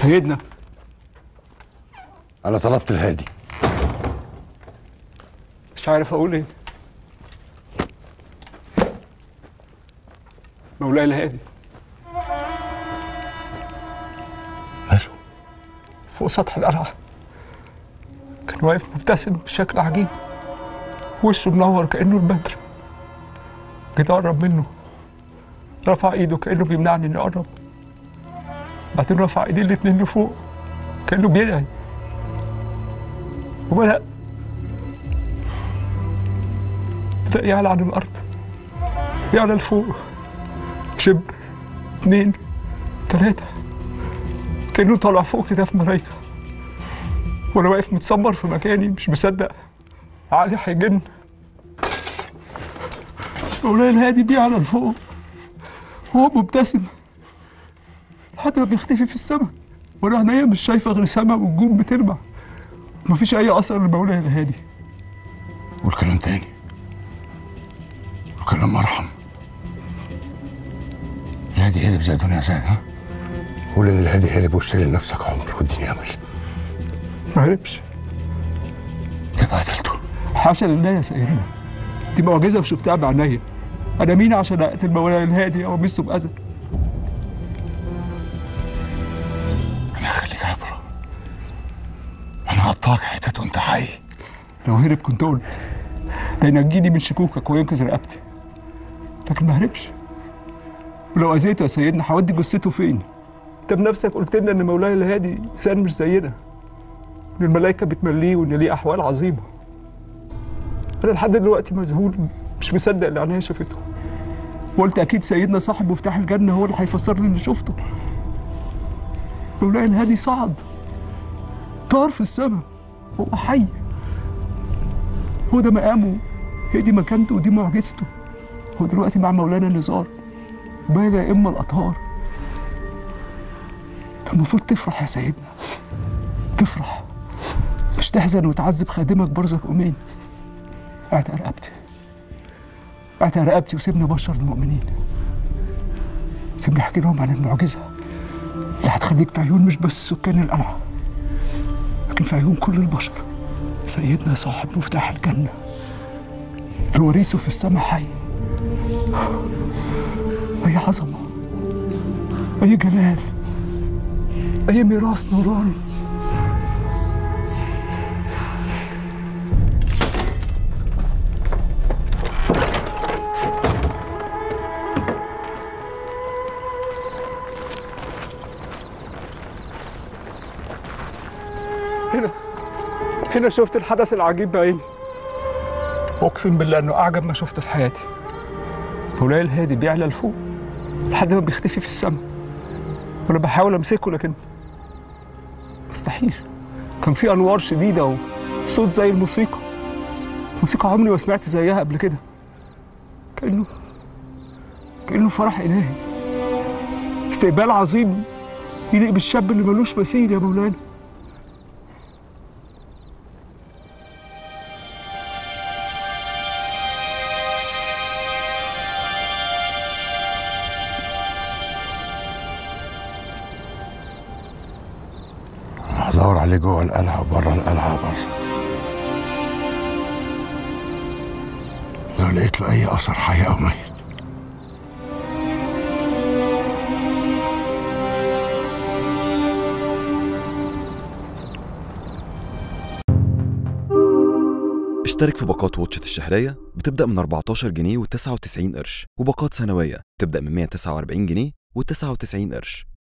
سيدنا انا طلبت الهادي مش عارف اقول ايه مولاي الهادي ماله فوق سطح القلعة كان واقف مبتسم بشكل عجيب وشه منور كأنه البدر جيت أقرب منه رفع إيده كأنه بيمنعني إني أقرب بعدين رفع إيديه الاتنين لفوق كأنه بيدعي وبدأ بدأ يعلى عن الأرض يعلى لفوق شب اتنين تلاتة كأنه طالع فوق كده في ملايكة وأنا واقف متسمر في مكاني مش مصدق عقلي هيجن مولاي الهادي بيعلى لفوق وهو مبتسم لحد ما بيختفي في السماء وانا عينيا مش شايفه غير سما والنجوم بتلمع مفيش اي اثر لمولاي الهادي قول كلام تاني قول كلام ارحم الهادي هرب زي دنيا زاد ها قول ان الهادي هرب واشتري لنفسك عمر واديني امل ما هربش تبقى قتلته حاشا لله يا سيدنا دي معجزه وشفتها بعينيا انا مين عشان اقتل مولاي الهادي او امسه باذى انا هخليك عبره انا هقطعك حتت وانت حي لو هرب كنت قلت ده ينجيني من شكوكك وينقذ رقبتي لكن ما هربش ولو اذيته يا سيدنا هودي جثته فين؟ انت بنفسك قلت لنا ان مولاي الهادي انسان مش زينا ان الملائكه بتمليه وان ليه احوال عظيمه انا لحد دلوقتي مذهول مش مصدق اللي عينيا شافته وقلت اكيد سيدنا صاحب مفتاح الجنه هو اللي هيفسر لي اللي شفته مولاي الهادي صعد طار في السماء هو حي هو ده مقامه هي دي مكانته ودي معجزته هو دلوقتي مع مولانا نزار بين إما الأطهار أنت المفروض تفرح يا سيدنا تفرح مش تحزن وتعذب خادمك برزق أمين اعتق رقبتي اعتق رقبتي وسيبني بشر المؤمنين سيبني احكي لهم عن المعجزة اللي هتخليك في عيون مش بس سكان القلعة لكن في عيون كل البشر سيدنا صاحب مفتاح الجنة الوريث في السماء حي أي عظمة أي جلال أي ميراث نوراني هنا هنا شفت الحدث العجيب بعيني اقسم بالله انه اعجب ما شفته في حياتي مولاي الهادي بيعلى لفوق لحد ما بيختفي في السماء وانا بحاول امسكه لكن مستحيل كان في انوار شديده وصوت زي الموسيقى موسيقى عمري ما سمعت زيها قبل كده كانه كانه فرح الهي استقبال عظيم يليق بالشاب اللي ملوش مثيل يا مولانا انا هدور عليه جوه القلعه وبره القلعه برضه لو لقيت له اي اثر حي او ميت اشترك في باقات واتشت الشهرية بتبدأ من 14 جنيه و99 قرش وباقات سنوية بتبدأ من 149 جنيه و99 قرش